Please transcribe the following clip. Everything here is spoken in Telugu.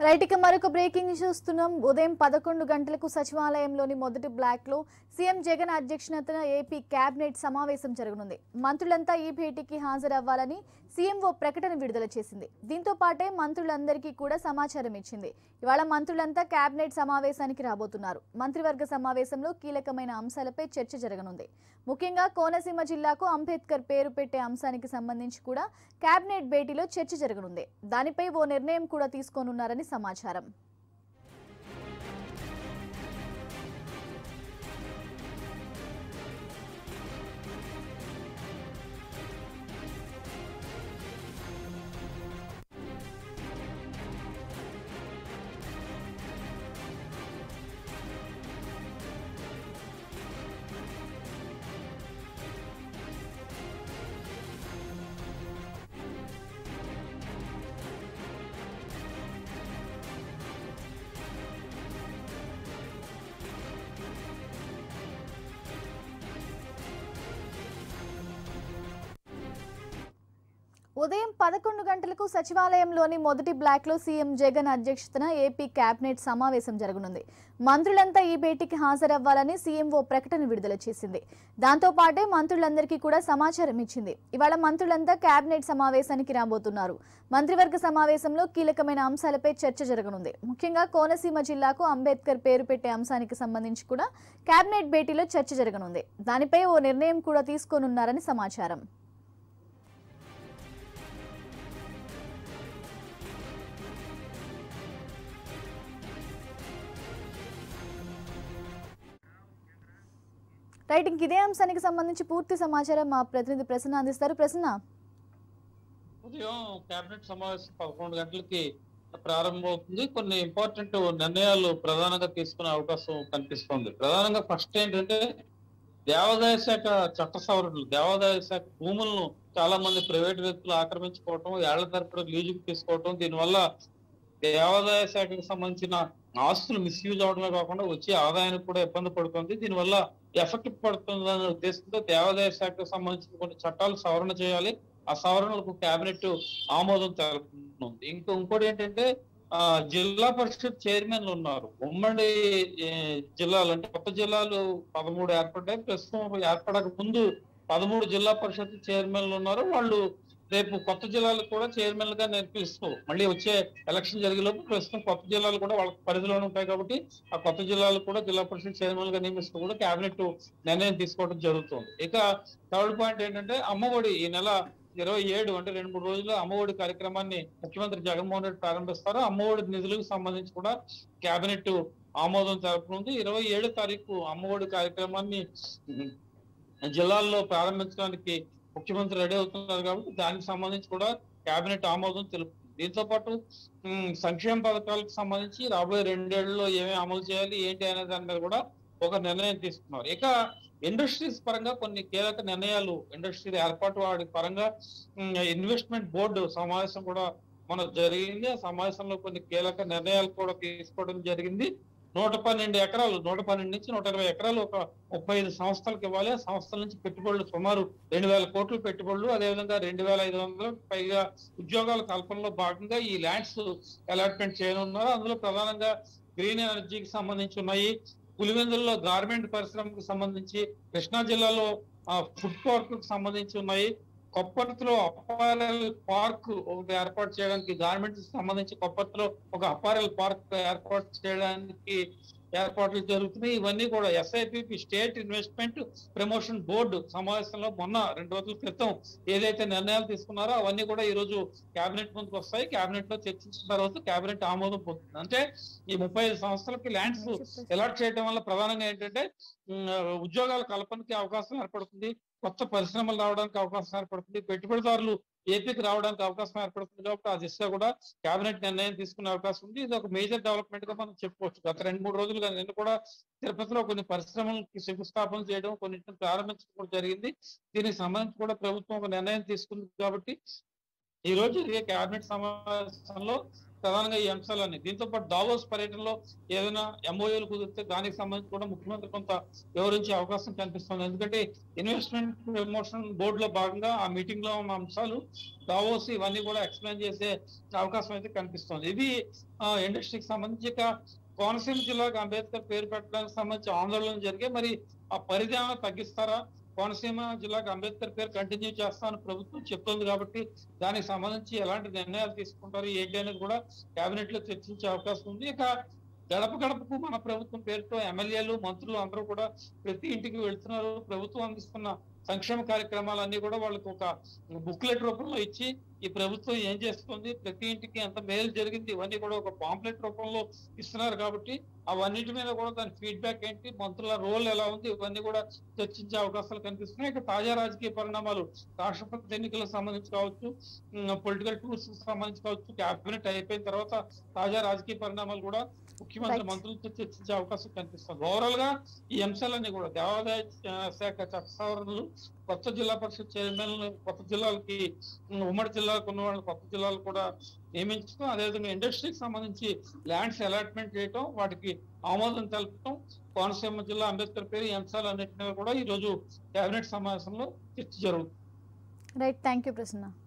రైట్ ఇక మరొక బ్రేకింగ్ న్యూస్ చూస్తున్నాం ఉదయం పదకొండు గంటలకు సచివాలయంలోని మొదటి బ్లాక్ లో సీఎం జగన్ అధ్యక్షతన ఏపీ కేబినెట్ సమావేశం జరగనుంది మంత్రులంతా ఈ భేటీకి హాజరవ్వాలని సీఎం ఓ ప్రకటన విడుదల చేసింది దీంతో పాటే మంత్రులందరికీ కూడా సమాచారం ఇచ్చింది ఇవాళ మంత్రులంతా కేబినెట్ సమావేశానికి రాబోతున్నారు మంత్రివర్గ సమావేశంలో కీలకమైన అంశాలపై చర్చ జరగనుంది ముఖ్యంగా కోనసీమ జిల్లాకు అంబేద్కర్ పేరు పెట్టే అంశానికి సంబంధించి కూడా కేబినెట్ భేటీలో చర్చ జరగనుంది దానిపై ఓ నిర్ణయం కూడా తీసుకోనున్నారని సమాచారం ఉదయం పదకొండు గంటలకు సచివాలయంలోని మొదటి బ్లాక్లో సీఎం జగన్ అధ్యక్షతన ఏపీ కేబినెట్ సమావేశం జరగనుంది మంత్రులంతా ఈ భేటీకి హాజరవ్వాలని సీఎం ఓ ప్రకటన విడుదల చేసింది దాంతో పాటే మంత్రులందరికీ కూడా సమాచారం ఇచ్చింది ఇవాళ మంత్రులంతా కేబినెట్ సమావేశానికి రాబోతున్నారు మంత్రివర్గ సమావేశంలో కీలకమైన అంశాలపై చర్చ జరగనుంది ముఖ్యంగా కోనసీమ జిల్లాకు అంబేద్కర్ పేరు పెట్టే అంశానికి సంబంధించి కూడా కేబినెట్ భేటీలో చర్చ జరగనుంది దానిపై ఓ నిర్ణయం కూడా తీసుకోనున్నారని సమాచారం రైట్ ఇంక ఇదే అంశానికి సంబంధించి పూర్తి సమాచారం మా ప్రతినిధి ప్రసన్న అందిస్తారు ప్రసన్న ఉదయం కేబినెట్ సమావేశం పదకొండు గంటలకి ప్రారంభమవుతుంది కొన్ని ఇంపార్టెంట్ నిర్ణయాలు ప్రధానంగా తీసుకునే అవకాశం కనిపిస్తుంది ప్రధానంగా ఫస్ట్ ఏంటంటే దేవాదాయ శాఖ చట్ట సవరణలు దేవాదాయ శాఖ భూములను చాలా మంది ప్రైవేట్ వ్యక్తులు ఆక్రమించుకోవటం ఏళ్ల తరపున లీజుకు తీసుకోవటం దీనివల్ల దేవాదాయ శాఖకు సంబంధించిన ఆస్తులు మిస్యూజ్ అవడమే కాకుండా వచ్చే ఆదాయానికి కూడా ఇబ్బంది పడుతుంది దీనివల్ల ఎఫెక్ట్ పడుతుందనే ఉద్దేశంతో దేవాదాయ శాఖకు సంబంధించిన కొన్ని చట్టాలు సవరణ చేయాలి ఆ సవరణలకు కేబినెట్ ఆమోదం తెలుపుతుంది ఇంకో ఇంకోటి ఏంటంటే ఆ జిల్లా పరిషత్ చైర్మన్లు ఉన్నారు ఉమ్మడి ఏ, జిల్లాలు అంటే కొత్త జిల్లాలు పదమూడు ఏర్పడ్డాయి ప్రస్తుతం ఏర్పడక ముందు పదమూడు జిల్లా పరిషత్ చైర్మన్లు ఉన్నారు వాళ్ళు రేపు కొత్త జిల్లాలకు కూడా చైర్మన్ గా నేర్పిస్తూ మళ్ళీ వచ్చే ఎలక్షన్ జరిగేలోపు ప్రస్తుతం కొత్త జిల్లాలు కూడా వాళ్ళ పరిధిలోనే ఉంటాయి కాబట్టి ఆ కొత్త జిల్లాలు కూడా జిల్లా పరిషత్ చైర్మన్ గా నియమిస్తూ కూడా కేబినెట్ నిర్ణయం తీసుకోవడం జరుగుతుంది ఇక థర్డ్ పాయింట్ ఏంటంటే అమ్మఒడి ఈ నెల ఇరవై ఏడు అంటే రెండు మూడు రోజుల్లో అమ్మఒడి కార్యక్రమాన్ని ముఖ్యమంత్రి జగన్మోహన్ రెడ్డి ప్రారంభిస్తారు అమ్మఒడి నిధులకు సంబంధించి కూడా కేబినెట్ ఆమోదం జరపనుంది ఇరవై ఏడు తారీఖు అమ్మఒడి కార్యక్రమాన్ని ఉమ్, జిల్లాల్లో ప్రారంభించడానికి ముఖ్యమంత్రి రెడీ అవుతున్నారు కాబట్టి దానికి సంబంధించి కూడా కేబినెట్ ఆమోదం తెలుపుతుంది దీంతో పాటు ఉమ్, సంక్షేమ పథకాలకు సంబంధించి రాబోయే రెండేళ్లలో ఏమేమి అమలు చేయాలి ఏంటి అనే దాని మీద కూడా ఒక నిర్ణయం తీసుకున్నారు ఇక ఇండస్ట్రీస్ పరంగా కొన్ని కీలక నిర్ణయాలు ఇండస్ట్రీ ఏర్పాటు వాడి పరంగా ఇన్వెస్ట్మెంట్ బోర్డు సమావేశం కూడా మన జరిగింది ఆ సమావేశంలో కొన్ని కీలక నిర్ణయాలు కూడా తీసుకోవడం జరిగింది నూట పన్నెండు ఎకరాలు నూట పన్నెండు నుంచి నూట ఇరవై ఎకరాలు ఒక ముప్పై ఐదు సంస్థలకు ఇవ్వాలి ఆ సంస్థల నుంచి పెట్టుబడులు సుమారు రెండు వేల కోట్లు పెట్టుబడులు అదేవిధంగా రెండు వేల ఐదు వందల పైగా ఉద్యోగాల కల్పనలో భాగంగా ఈ ల్యాండ్స్ అలాట్మెంట్ చేయనున్నారు అందులో ప్రధానంగా గ్రీన్ ఎనర్జీకి సంబంధించి ఉన్నాయి పులివెందులలో గార్మెంట్ పరిశ్రమకు సంబంధించి కృష్ణా జిల్లాలో ఫుడ్ పార్క్ కు సంబంధించి ఉన్నాయి కొప్పర్తిలో అపారల్ పార్క్ ఒకటి ఏర్పాటు చేయడానికి గార్మెంట్స్ సంబంధించి కొప్పర్తిలో ఒక అపారల్ పార్క్ ఏర్పాటు చేయడానికి ఏర్పాట్లు జరుగుతున్నాయి ఇవన్నీ కూడా SIP state investment promotion board సమావేశంలో మొన్న రెండు రోజుల క్రితం ఏదైతే నిర్ణయాలు తీసుకున్నారో అవన్నీ కూడా ఈ రోజు కేబినెట్ ముందుకు వస్తాయి కేబినెట్ లో చర్చించిన తర్వాత కేబినెట్ ఆమోదం పొందుతుంది అంటే ఈ ముప్పై ఐదు సంస్థలకి ల్యాండ్స్ అలాట్ చేయడం వల్ల ప్రధానంగా ఏంటంటే ఉమ్, ఉద్యోగాల కల్పనకి అవకాశం ఏర్పడుతుంది కొత్త పరిశ్రమలు రావడానికి అవకాశం ఏర్పడుతుంది పెట్టుబడిదారులు ఏపీకి రావడానికి అవకాశం ఏర్పడుతుంది కాబట్టి ఆ దిశగా కూడా కేబినెట్ నిర్ణయం తీసుకునే అవకాశం ఉంది ఇది ఒక మేజర్ డెవలప్మెంట్ గా మనం చెప్పుకోవచ్చు గత రెండు మూడు రోజులుగా నిన్న కూడా తిరుపతిలో కొన్ని పరిశ్రమలకి శంకుస్థాపన చేయడం కొన్నింటిని ప్రారంభించడం కూడా జరిగింది దీనికి సంబంధించి కూడా ప్రభుత్వం ఒక నిర్ణయం తీసుకుంది కాబట్టి ఈ రోజు జరిగే కేబినెట్ సమావేశంలో ప్రధానంగా ఈ అంశాలన్నీ దీంతో పాటు దావోస్ పర్యటనలో ఏదైనా ఎంఓఏలు కుదిరితే దానికి సంబంధించి కూడా ముఖ్యమంత్రి కొంత వివరించే అవకాశం కనిపిస్తుంది ఎందుకంటే ఇన్వెస్ట్మెంట్ ప్రమోషన్ బోర్డులో భాగంగా ఆ మీటింగ్ లో ఉన్న అంశాలు దావోస్ ఇవన్నీ కూడా ఎక్స్ప్లెయిన్ చేసే అవకాశం అయితే కనిపిస్తుంది ఇది ఇండస్ట్రీకి సంబంధించి ఇక కోనసీమ జిల్లాకు అంబేద్కర్ పేరు పెట్టడానికి సంబంధించి ఆందోళన జరిగే మరి ఆ పరిధి ఏమైనా తగ్గిస్తారా కోనసీమ జిల్లాకు అంబేద్కర్ పేరు కంటిన్యూ చేస్తామని ప్రభుత్వం చెప్తోంది కాబట్టి దానికి సంబంధించి ఎలాంటి నిర్ణయాలు తీసుకుంటారు ఏంటి అనేది కూడా కేబినెట్ లో చర్చించే అవకాశం ఉంది ఇక గడప గడపకు మన ప్రభుత్వం పేరుతో ఎమ్మెల్యేలు మంత్రులు అందరూ కూడా ప్రతి ఇంటికి వెళ్తున్నారు ప్రభుత్వం అందిస్తున్న సంక్షేమ కార్యక్రమాలన్నీ కూడా వాళ్ళకి ఒక బుక్లెట్ రూపంలో ఇచ్చి ఈ ప్రభుత్వం ఏం చేస్తుంది ప్రతి ఇంటికి ఎంత మేలు జరిగింది ఇవన్నీ కూడా ఒక పాంప్లెట్ రూపంలో ఇస్తున్నారు కాబట్టి అవన్నిటి మీద కూడా దాని ఫీడ్బ్యాక్ ఏంటి మంత్రుల రోల్ ఎలా ఉంది ఇవన్నీ కూడా చర్చించే అవకాశాలు కనిపిస్తున్నాయి ఇక తాజా రాజకీయ పరిణామాలు రాష్ట్రపతి ఎన్నికలకు సంబంధించి కావచ్చు పొలిటికల్ టూర్స్ సంబంధించి కావచ్చు క్యాబినెట్ అయిపోయిన తర్వాత తాజా రాజకీయ పరిణామాలు కూడా ముఖ్యమంత్రి Right. మంత్రులతో చర్చించే అవకాశం కనిపిస్తుంది ఓవరాల్ గా ఈ అంశాలన్నీ కూడా దేవాదాయ ఆ, శాఖ చట్ట సవరణలు కొత్త జిల్లా పరిషత్ చైర్మన్ కొత్త జిల్లాలకి ఉమ్, ఉమ్మడి జిల్లాలకు ఉన్న వాళ్ళు కొత్త జిల్లాలు కూడా నియమించడం అదేవిధంగా ఇండస్ట్రీకి సంబంధించి ల్యాండ్స్ అలాట్మెంట్ చేయటం వాటికి ఆమోదం తెలపడం కోనసీమ జిల్లా అంబేద్కర్ పేరు ఈ అంశాలన్నింటి మీద కూడా ఈ రోజు కేబినెట్ సమావేశంలో చర్చ జరుగుతుంది రైట్ థ్యాంక్ యూ ప్రసన్న